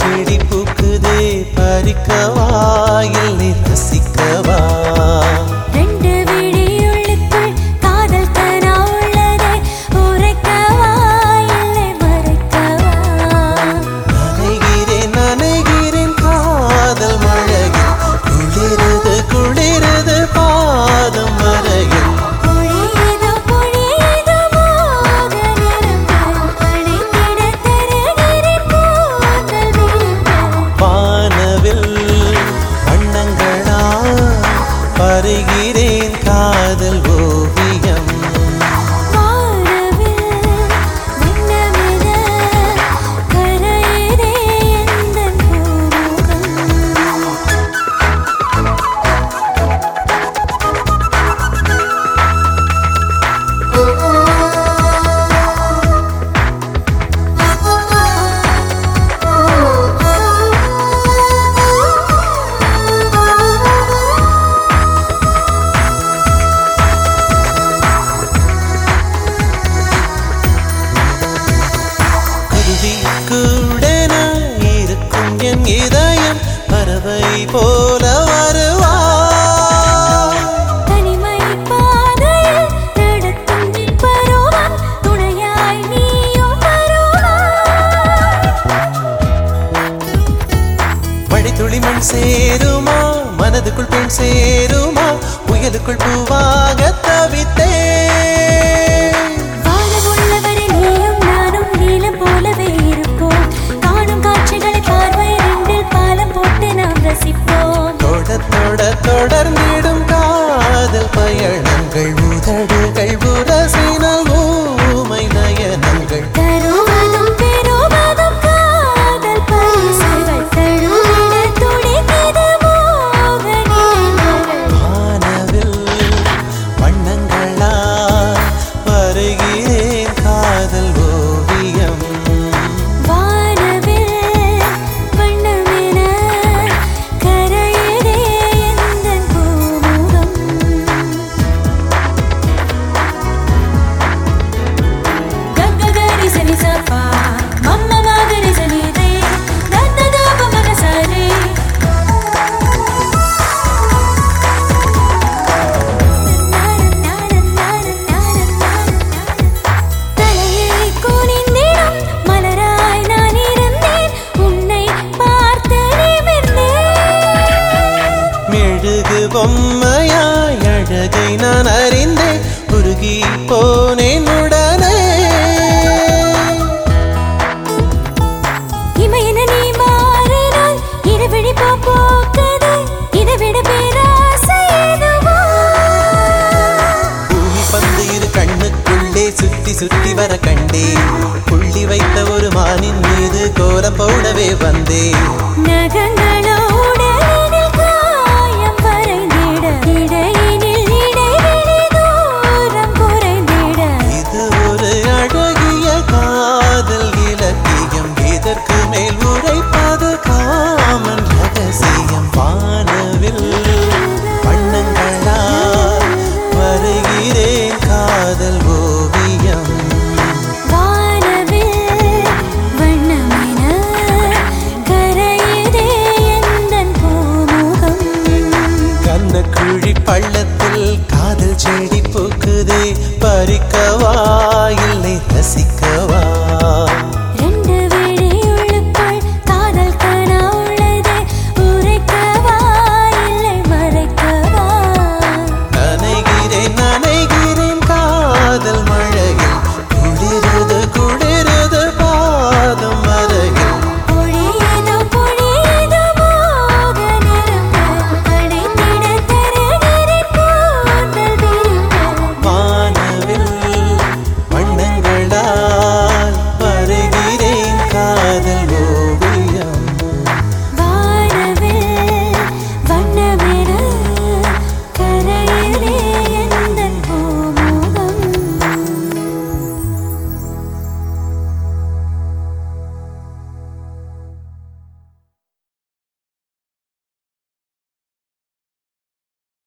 செடி பூக்குதே பறிக்கவா இல்லை ரசிக்கவா ரெண்டு விழியுள்ளுக்குள் காதல் கனா உள்ளதே உரைக்கவா இல்லை மறைக்கவா நனைகிறேன் நனைகிறேன் காதல் மழையில் குளிருது குளிருது பாதம் வரையில் பொழியுதோ பொழியுதோ மோக நிறங்கள் அணைத்திட தருகிறேன் கூந்தல் விரிகள் வானவில் வண்ணங்களா பருகிறேன் காதல் ஓவியம் வானவில் வண்ணமிட கரையுதே எந்தன் பூமுகம் குருவி கூட நான் இருக்கும் என் இதயம் பறவை போல வருவா தனிமை பாதையில் நடக்கும் நின் பருவம் துணையாய் நீயும் வருவாய் மழைத்துளி மண் சேருமா மனதுக்குள் பெண் சேருமா புயலுக்குள் பூவாக தவித்தே வானம் உள்ளவரை நீயும் நானும் நீலம் போலவே இருப்போம் காணும் காட்சிகளை பார்வை ரெண்டில் பாலம் போட்டு நாம் ரசிப்போம் தொட தொட தொடர்ந்திடும் காதல் பயணங்கள் உதடுகள் உரசினால் ஊமை நயனங்கள் தருவதும் பெறுவதும் காதல் பரிசுகள் தழுவிட துடிக்குது மோக நினைவுகள் வானவில் வண்ணங்களா வருகிறேன் காதல் ஓவியம் வானவில் வண்ணமென கரையுதே எந்தன் பூமுகம் கங்ககரி சனி சப்பா மம்ம மகரி சனி ரே தத்ததா பமக சரே தலையை குனிந்திடும் மலராய் நான் இருந்தேன் உன்னை பார்த்து நிமிர்ந்தேன் மெழுகு பொம்மையாய் அழகை நான் அறிந்தேன் உருகி போனேன் உடனே இமையென நீ மாறினால் இருவிழி போ போக்குது இதை விட பேராசை எதுவோ? பூமி பந்து இரு கண்ணுக்குள்ளே சுத்தி சுத்தி வர கண்டேன் புள்ளி வைத்த ஒரு மானின் மீது கோலம் போடவே வந்தேன் நகங்கள